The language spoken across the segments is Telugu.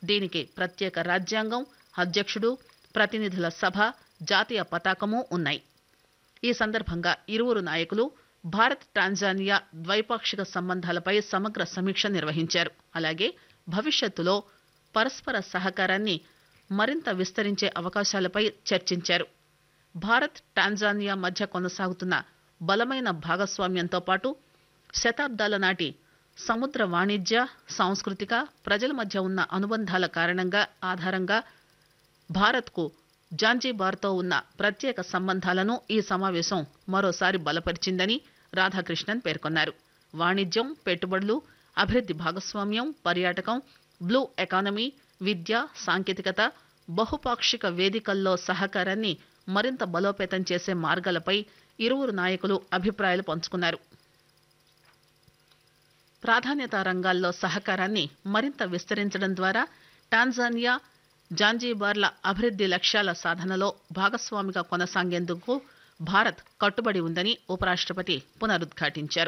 దీనికి ప్రత్యేక రాజ్యాంగం అధ్యక్షుడు ప్రతినిధుల సభ జాతీయ పతాకము ఉన్నాయి ఈ సందర్భంగా ఇరువురు నాయకులు భారత్ టాంజానియా ద్వైపాక్షిక సంబంధాలపై సమగ్ర సమీక్ష నిర్వహించారు అలాగే భవిష్యత్తులో పరస్పర సహకారాన్ని మరింత విస్తరించే అవకాశాలపై చర్చించారు భారత్ టాంజానియా మధ్య కొనసాగుతున్న బలమైన భాగస్వామ్యంతో పాటు శతాబ్దాల నాటి సముద్ర వాణిజ్య సాంస్కృతిక ప్రజల మధ్య ఉన్న అనుబంధాల కారణంగా ఆధారంగా భారత్కు జాంజీబార్తో ఉన్న ప్రత్యేక సంబంధాలను ఈ సమావేశం మరోసారి బలపరిచిందని రాధాకృష్ణన్ పేర్కొన్నారు వాణిజ్యం పెట్టుబడులు అభివృద్ది భాగస్వామ్యం పర్యాటకం బ్లూ ఎకానమీ విద్య సాంకేతికత బహుపాక్షిక వేదికల్లో సహకారాన్ని మరింత బలోపేతం చేసే మార్గాలపై ఇరువురు నాయకులు అభిప్రాయాలు పంచుకున్నారు ప్రాధాన్యత రంగాల్లో సహకారాన్ని మరింత విస్తరించడం ద్వారా టాంజానియా జాంజీబార్ల అభివృద్ది లక్ష్యాల సాధనలో భాగస్వామిగా కొనసాగేందుకు భారత్ కట్టుబడి ఉందని ఉపరాష్టపతి పునరుద్ఘాటించారు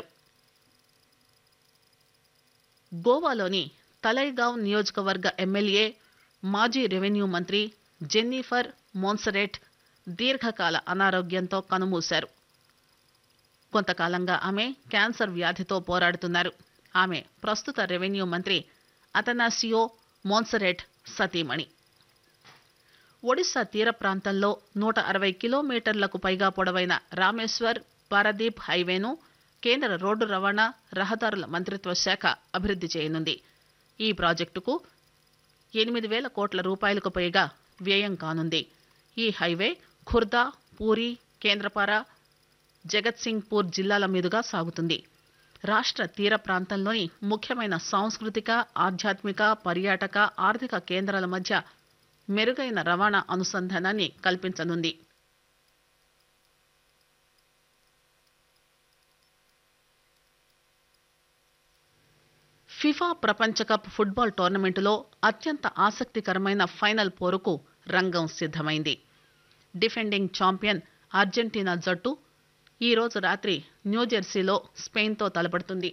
గోవాలోని తలైగావ్ నియోజకవర్గ ఎమ్మెల్యే మాజీ రెవెన్యూ మంత్రి జెన్నిఫర్ మోన్సరెట్ దీర్ఘకాల అనారోగ్యంతో కనుమూశారు కొంతకాలంగా ఆమె క్యాన్సర్ వ్యాధితో పోరాడుతున్నారు ఆమె ప్రస్తుత రెవెన్యూ మంత్రి అతనాసియో మోన్సరెట్ సతీమణి ఒడిశా తీర ప్రాంతంలో నూట అరవై కిలోమీటర్లకు పైగా పొడవైన రామేశ్వర్ పారదీప్ హైవేను కేంద్ర రోడ్డు రవాణా రహదారుల మంత్రిత్వ శాఖ అభివృద్ది చేయనుంది ఈ ప్రాజెక్టుకు ఎనిమిది వేల కోట్ల రూపాయలకు పైగా వ్యయం కానుంది ఈ హైవే ఖుర్దా పూరి కేంద్రపార జగత్సింగ్పూర్ జిల్లాల మీదుగా సాగుతుంది రాష్ట్ర తీర ప్రాంతంలోని ముఖ్యమైన సాంస్కృతిక ఆధ్యాత్మిక పర్యాటక ఆర్థిక కేంద్రాల మధ్య మెరుగైన రవాణా అనుసంధానాన్ని కల్పించనుంది ఫిఫా ప్రపంచ కప్ ఫుట్బాల్ టోర్నమెంటులో అత్యంత ఆసక్తికరమైన ఫైనల్ పోరుకు రంగం సిద్దమైంది డిఫెండింగ్ ఛాంపియన్ అర్జెంటీనా జట్టు ఈ రోజు రాత్రి న్యూజెర్సీలో స్పెయిన్తో తలపడుతుంది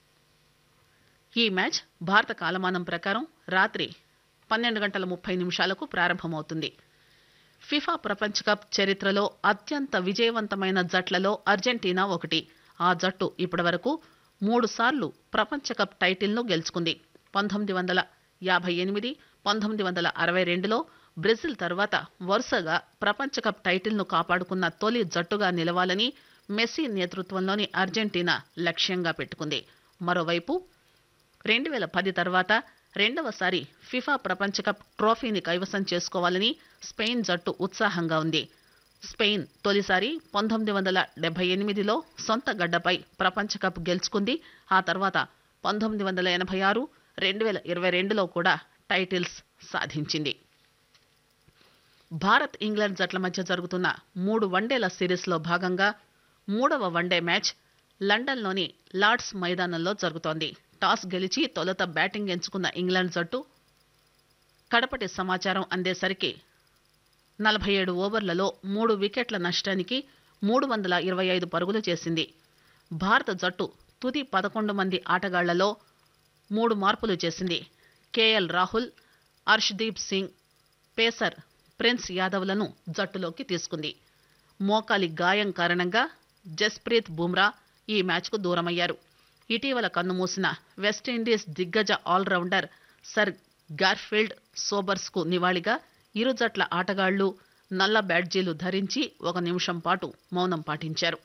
ఈ మ్యాచ్ భారత కాలమానం ప్రకారం రాత్రి పన్నెండు గంటల ముప్పై నిమిషాలకు ప్రారంభమవుతుంది ఫిఫా ప్రపంచ కప్ చరిత్రలో అత్యంత విజయవంతమైన జట్లలో అర్జెంటీనా ఒకటి ఆ జట్టు ఇప్పటివరకు మూడు సార్లు ప్రపంచ కప్ టైటిల్ను గెలుచుకుంది పంతొమ్మిది వందల యాభై ఎనిమిది పంతొమ్మిది వందల అరవై రెండులో బ్రెజిల్ తర్వాత వరుసగా ప్రపంచ కప్ టైటిల్ను కాపాడుకున్న తొలి జట్టుగా నిలవాలని మెస్సీ నేతృత్వంలోని అర్జెంటీనా లక్ష్యంగా పెట్టుకుంది మరోవైపు రెండు వేల పది తర్వాత రెండవసారి ఫిఫా ప్రపంచ కప్ ట్రోఫీని కైవసం చేసుకోవాలని స్పెయిన్ జట్టు ఉత్సాహంగా ఉంది స్పెయిన్ తొలిసారి పంతొమ్మిది వందల డెబ్బై ఎనిమిదిలో సొంత గడ్డపై ప్రపంచ కప్ గెలుచుకుంది ఆ తర్వాత పంతొమ్మిది వందల ఎనభై ఆరు రెండు వేల ఇరవై రెండులో కూడా టైటిల్స్ సాధించింది భారత్ ఇంగ్లాండ్ జట్ల మధ్య జరుగుతున్న మూడు వన్డేల సిరీస్లో భాగంగా మూడవ వన్డే మ్యాచ్ లండన్లోని లార్డ్స్ మైదానంలో జరుగుతోంది టాస్ గెలిచి తొలుత బ్యాటింగ్ ఎంచుకున్న ఇంగ్లాండ్ జట్టు కడపటి సమాచారం అందేసరికి నలభై ఏడు ఓవర్లలో మూడు వికెట్ల నష్టానికి మూడు వందల ఇరవై ఐదు పరుగులు చేసింది భారత జట్టు తుది పదకొండు మంది ఆటగాళ్లలో మూడు మార్పులు చేసింది కేఎల్ రాహుల్ అర్ష్దీప్ సింగ్ పేసర్ ప్రిన్స్ యాదవ్లను జట్టులోకి తీసుకుంది మోకాలి గాయం కారణంగా జస్ప్రీత్ బుమ్రా ఈ మ్యాచ్కు దూరమయ్యారు ఇటీవల కన్నుమూసిన వెస్టిండీస్ దిగ్గజ ఆల్రౌండర్ సర్ గార్ఫీల్డ్ సోబర్స్ కు నివాళిగా ఇరు జట్ల ఆటగాళ్లు నల్ల బ్యాడ్జీలు ధరించి ఒక నిమిషం పాటు మౌనం పాటించారు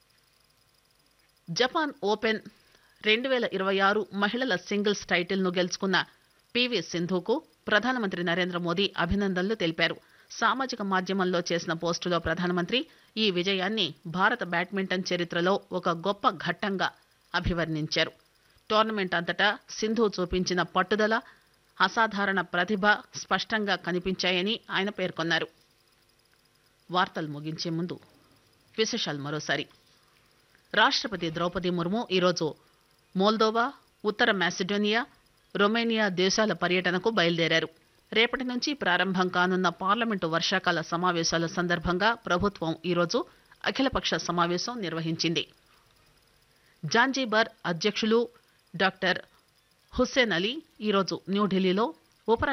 జపాన్ ఓపెన్ రెండు వేల ఇరవై ఆరు మహిళల సింగిల్స్ టైటిల్ను గెలుచుకున్న పివి సింధుకు ప్రధానమంత్రి నరేంద్ర మోదీ అభినందనలు తెలిపారు సామాజిక మాధ్యమంలో చేసిన పోస్టులో ప్రధానమంత్రి ఈ విజయాన్ని భారత బ్యాడ్మింటన్ చరిత్రలో ఒక గొప్ప ఘట్టంగా అభివర్ణించారు టోర్నమెంట్ అంతటా సింధు చూపించిన పట్టుదల అసాధారణ ప్రతిభ స్పష్టంగా కనిపించాయని ఆయన పేర్కొన్నారు వార్తలు ముగించే ముందు విశేషాలు మరోసారి రాష్ట్రపతి ద్రౌపది ముర్ము ఈరోజు మోల్దోవా ఉత్తర మాసిడోనియా రొమేనియా దేశాల పర్యటనకు బయలుదేరారు రేపటి నుంచి ప్రారంభం కానున్న పార్లమెంటు వర్షాకాల సమావేశాల సందర్భంగా ప్రభుత్వం ఈరోజు అఖిలపక్ష సమావేశం నిర్వహించింది జాంజీబార్ అధ్యక్షులు డాక్టర్ హుస్సేన్ అలీ ఈరోజు న్యూఢిల్లీలో ఉప